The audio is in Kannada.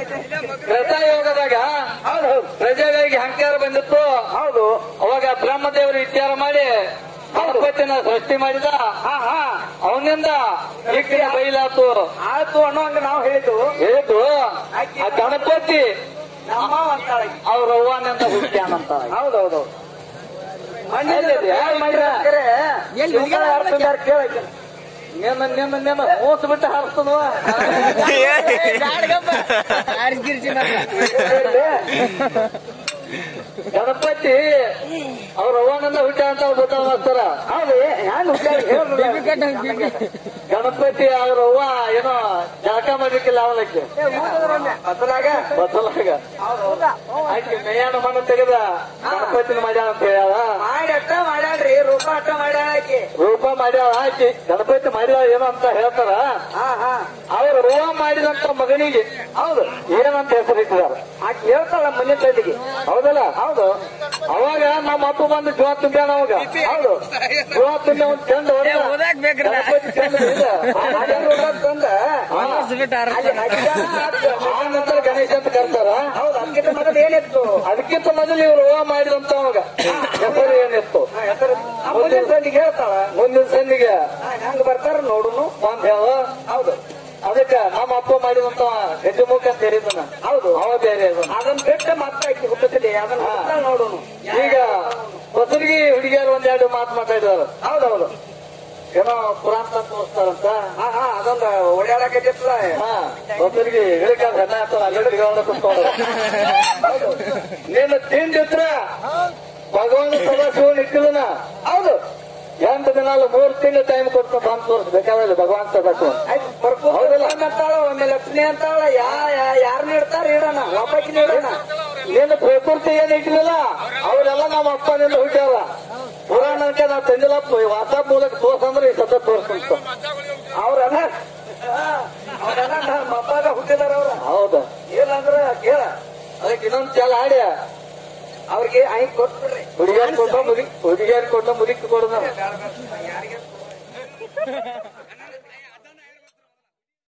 ಕೃತಯೋಗದಾಗ ಹೌದು ಹೌದು ಪ್ರಜೆಗಳಿಗೆ ಅಹಂಕಾರ ಬಂದಿತ್ತು ಹೌದು ಅವಾಗ ಬ್ರಹ್ಮದೇವರು ವಿಚಾರ ಮಾಡಿ ಗಣಪತಿನ ಸೃಷ್ಟಿ ಮಾಡಿದ ಹಾ ಹಾ ಅವನಿಂದ ಈ ಕಡೆ ಬೈಲಾತು ಆಯ್ತು ಅನ್ನೋಂಗ ನಾವು ಹೇಳಿದ್ದು ಹೇಳಿದ್ದು ಆ ಗಣಪತಿ ನಮ್ಮ ಅಂತಾಳೆ ಅವ್ರ ಅವ್ವನಿಂದ ಹುಟ್ಟ್ಯಾನಂತ ಹೌದೌದು ಎಲ್ಲಿದೆ? ಯಾರ್ ಮಾಡ್ರ? ಕೇಳಕ್ಕೆ ನಿನ್ನ ನಿನ್ನ ನಿನ್ನ ಮೋಸ ಬಿಟ್ಟು ಹಾರಿಸ್ತದವ ಗಣಪತಿ ಅವ್ರ ಅವ್ವನಿಂದ ಹುಟ್ಟ ಅಂತ ಗೊತ್ತಾಗ ಮಾಡ್ತಾರ ಹೌದು ಹೆಂಗ್ ಗಣಪತಿ ಅವ್ರ ಅವ್ವ ಏನೋ ಜಳಕ ಮಾಡ್ಲಿಕ್ಕಿಲ್ಲ ಅವಲಕ್ಕೆ ಬದಲಾಗ ಬದಲಾಗ ಆಕೆ ಮೇಯಾಣ ಮಣ್ಣು ತೆಗೆದ ಗಣಪತಿನ ಮಾಡ್ಯಾಳ ಅಂತ ಹೇಳ್ಯಾಳ ಮಾಡಿ ಅಟ್ಟ ಮಾಡ್ಯಾಳ್ರಿ ರೂಪ ಅಟ್ಟ ಮಾಡ್ಯಾಳಕಿ ರೂಪ ಮಾಡ್ಯಾಳ ಆಕಿ ಗಣಪತಿ ಮಾಡ್ಯಾಳ ಏನೋ ಅಂತ ಹೇಳ್ತಾರ ಹಾ ಹಾ ಅವ್ರ ರೂಪ ಮಾಡಿದಂತ ಮಗನಿಗೆ ಹೌದು ಏನಂತ ಹೆಸರಿಟ್ಟಿದ್ದಾರೆ ಆಕಿ ಹೇಳ್ತಾಳ ಮನೆ ತಂದಿಗೆ ಹೌದಲ್ಲ ಹೌದು ಅವಾಗ ನಮ್ಮ ಅಪ್ಪ ಬಂದು ಜೋಳ ತುಂಬ್ಯಾನ ಅವಾಗ ಹೌದು ಜೋಳ ತುಂಬಿ ಒಂದ್ ಚಂದ ಹೊಡೆದ ಗಣಪತಿ ಚಂದ ಹಿಡಿದ. ತಂದ ಹಾ. ಅಲ್ಲಿ ಹಚ್ಚಾನ ಹಾಕ್ದ. ಆ ನಂತರ ಗಣೇಶ ಅಂತ ಕರ್ತಾರ ಹೌದು ಅದಕ್ಕಿಂತ ಮೊದಲು ಏನಿತ್ತು ಅದಕ್ಕಿಂತ ಮೊದಲು ಇವ್ರು ಹೂವ ಮಾಡಿದಂತ ಅವಾಗ ಹೆಸರು ಏನಿತ್ತು ಹಾ, ಹೆಸರು ಆ ಮುಂದಿನ ಸಂದಿಗೆ ಹೇಳ್ತಾಳ ಮುಂದಿನ ಸಂದಿಗೆ ಹಾ, ಹೆಂಗ್ ಬರ್ತಾರ ನೋಡುನು ಒಂದ್ ಹೇಳ ಹೌದು ಅದಕ್ಕ ನಮ್ಮ ಅಪ್ಪ ಮಾಡಿದಂತ ಹೆಜ್ಜೆಮುಖ ಅಂತ ಹೇಳಿದನ ಹೌದು ಅವ ಬೇರೆ ಅದನ್ನ. ಅದನ್ನ ಬಿಟ್ಟು ಮತ್ತೆ ಆಕಿ ಹುಟ್ಟುತ್ತದೆ ಅದನ್ನ ಹಾ. ಹುಟ್ಟ ನೋಡುನು ಈಗ ಹೊಸರಿಗೆ ಹುಡುಗಿಯರು ಒಂದೆರಡು ಮಾತು ಮಾತಾಡಿದಾರ ಹೌದೌದು ಏನೋ ಪುರಾಣ ಅಂತ ತೋರಿಸ್ತಾರಂತ ಹಾ ಹಾ ಅದೊಂದು ಓಡಾಡಕತ್ತಿತ್ತಲ್ಲ ಹಾ ಹೊಸರಿಗೆ ಹೇಳಿಕಾದ್ರೆ ಹೆಣ್ಣ ಆಗ್ತಾರ ಅಲ್ಲಿ ಕುತ್ಕೊಂಡು ನೀನು ತಿಂದಿದ್ರ ಭಗವಾನ್ ಸದಾಶಿವನ್ ಇಟ್ಟಿದನ ಹೌದು ಎಂಟು ದಿನ ಅಲ್ಲ ಮೂರು ತಿಂಗಳು ಟೈಮ್ ಕೊಡ್ತಾ ಬಂದು ತೋರಿಸ್ಬೇಕಾದ್ರೆ ಭಗವಾನ್ ಸದಾಶಿವನ್ ಆಯ್ತು ಬರ್ಕೊ ಹೌದಲ್ಲ? ಅಂತಾಳ ಒಮ್ಮೆ ಲಕ್ಷ್ಮಿ ಅಂತಾಳ ಯಾ ಯಾ- ಯಾರನ್ನ ಇಡ್ತಾರ ಇಡೋಣ ಒಬ್ಬಾಕಿನ ಇಡೋಣ ನೀನು ಪ್ರಕೃತಿ ಏನ್ ಇಟ್ಟಿಲ್ಲ ಅವರೆಲ್ಲ ನಮ್ಮ ಅಪ್ಪನಿಂದ ಹುಟ್ಟ್ಯಾರ ಪುರಾಣಕ್ಕೆ ನಾವು ತಂದಿಲ್ಲಪ್ಪ ವಾಟ್ಸಾಪ್ ಮೂಲಕ ತೋರ್ಸಂದ್ರೆ ಈ ಸತ ತೋರ್ಸಂತ ಅವ್ರೆಲ್ಲ ಅವರೆಲ್ಲ ನಮ್ಮ ಅಪ್ಪಾಗ ಹುಟ್ಟಿದಾರ ಅವ್ರ ಹೌದು ಏನಂದ್ರ ಕೇಳ ಅದಕ್ಕೆ ಇನ್ನೊಂದ್ ಚಾಲ ಆಡ್ಯ ಅವ್ರಿಗೆ ಐಕ್ ಕೊಟ್ಬಿಡ್ರಿ ಹುಡುಗಿಯರ್ ಕೊಟ್ಟ ಮುಗಿ ಹುಡುಗಿಯರ್ ಕೊಟ್ಟ ಮುಗಿಕ್ ಕೊಡದ ಯಾರಿಗೆ